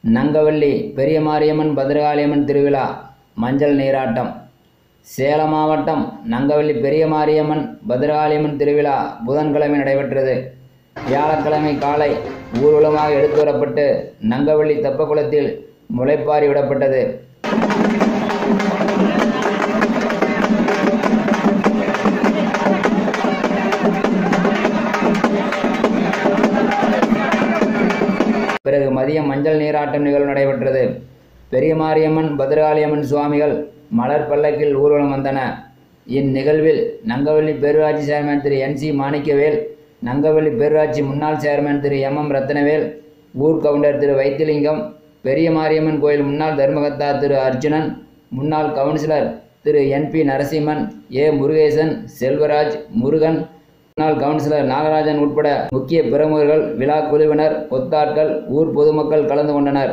நங்கவள்ளி பெரிய மாரியம்மன் பத்ரகாளியம்மன் திருவிழா மஞ்சள் நீராட்டம் சேலம் மாவட்டம் நங்கவள்ளி பெரிய மாரியம்மன் பத்ரகாளியம்மன் திருவிழா புதன்கிழமை நடைபெற்றது வியாழக்கிழமை காலை ஊர்வலமாக எடுத்து வரப்பட்டு நங்கவள்ளி தெப்பக்குளத்தில் முளைப்பாரி விடப்பட்டது பிறகு மதியம் மஞ்சள் நீராட்டம் நிகழ்வு நடைபெற்றது பெரிய மாரியம்மன் பத்ரகாளியம்மன் சுவாமிகள் மலர் பல்லக்கில் ஊர்வலம் வந்தன இந்நிகழ்வில் நங்கவள்ளி பேரூராட்சி chairman Thiru N C Manickavel Nangavalli பேரூராட்சி முன்னாள் chairman Thiru M M Rathnavel ஊர் கவுண்டர் திரு வைத்திலிங்கம் பெரிய மாரியம்மன் கோயில் முன்னாள் தர்மகர்த்தா திரு அர்ஜுனன் முன்னாள் councillor Thiru N P Narasimhan A Murugesan Selvaraj Murugan முன்னாள் கவுன்சிலர் நாகராஜன் உட்பட முக்கிய பிரமுகர்கள் விழா குழுவினர் கொத்தாட்கள் ஊர் பொதுமக்கள் கலந்து கொண்டனர்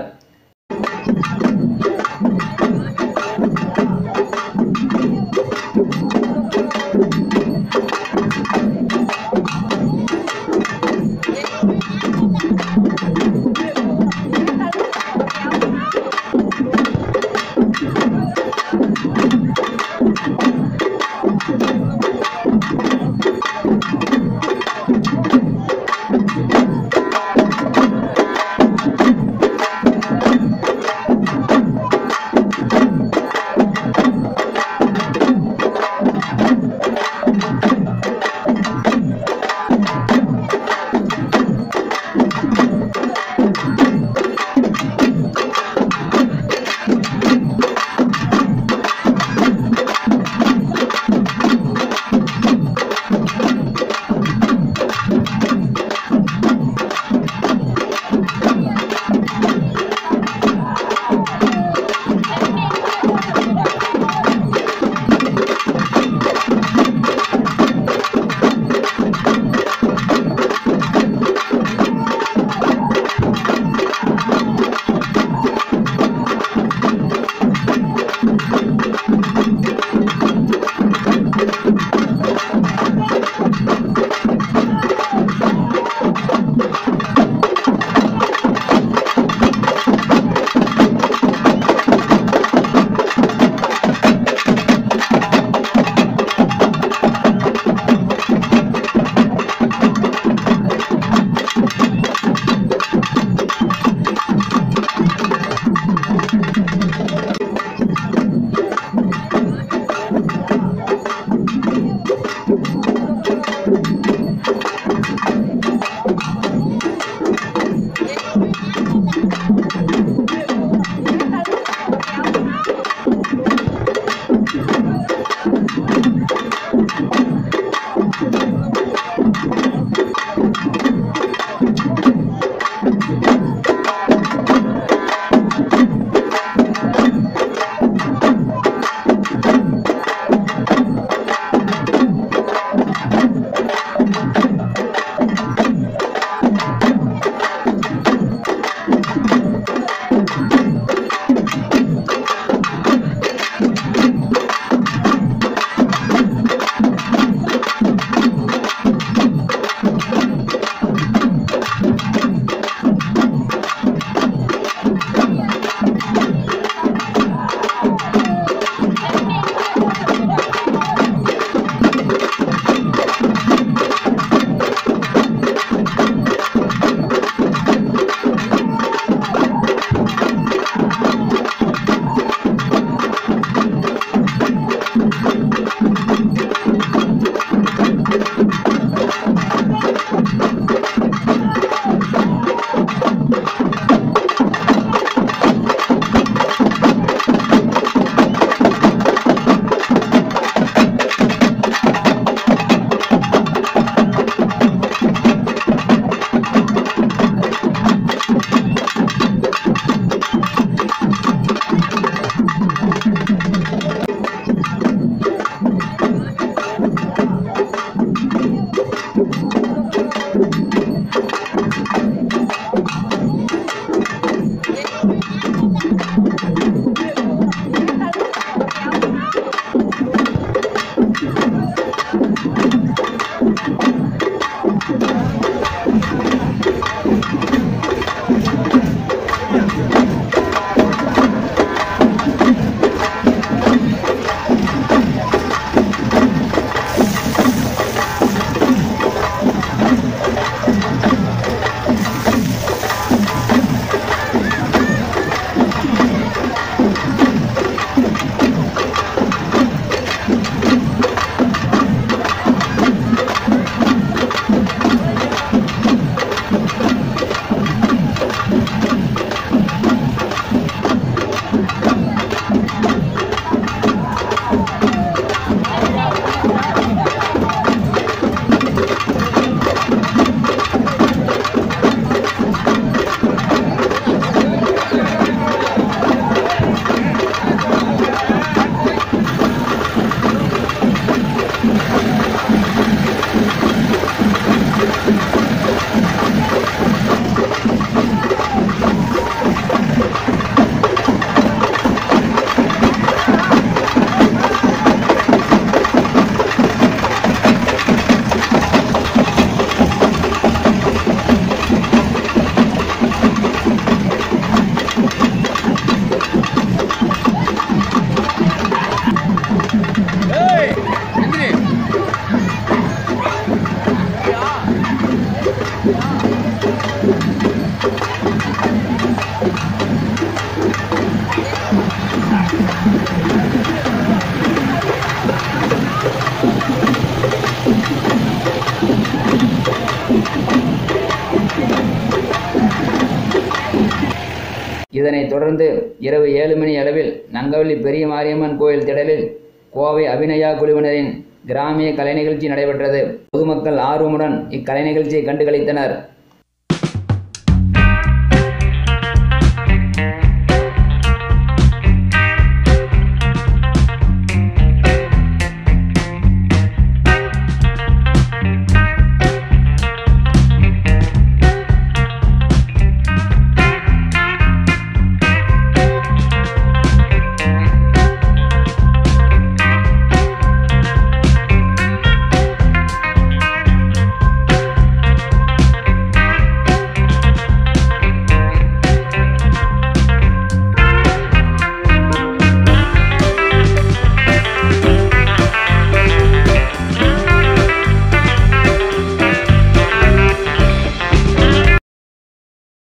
இதனைத் தொடர்ந்து இரவு ஏழு மணி அளவில் நங்கவள்ளி பெரிய மாரியம்மன் கோயில் திடலில் கோவை அபிநயா குழுவினரின் கிராமிய கலை நிகழ்ச்சி நடைபெற்றது பொதுமக்கள் ஆர்வமுடன் இக்கலை நிகழ்ச்சியை கண்டு களித்தனர்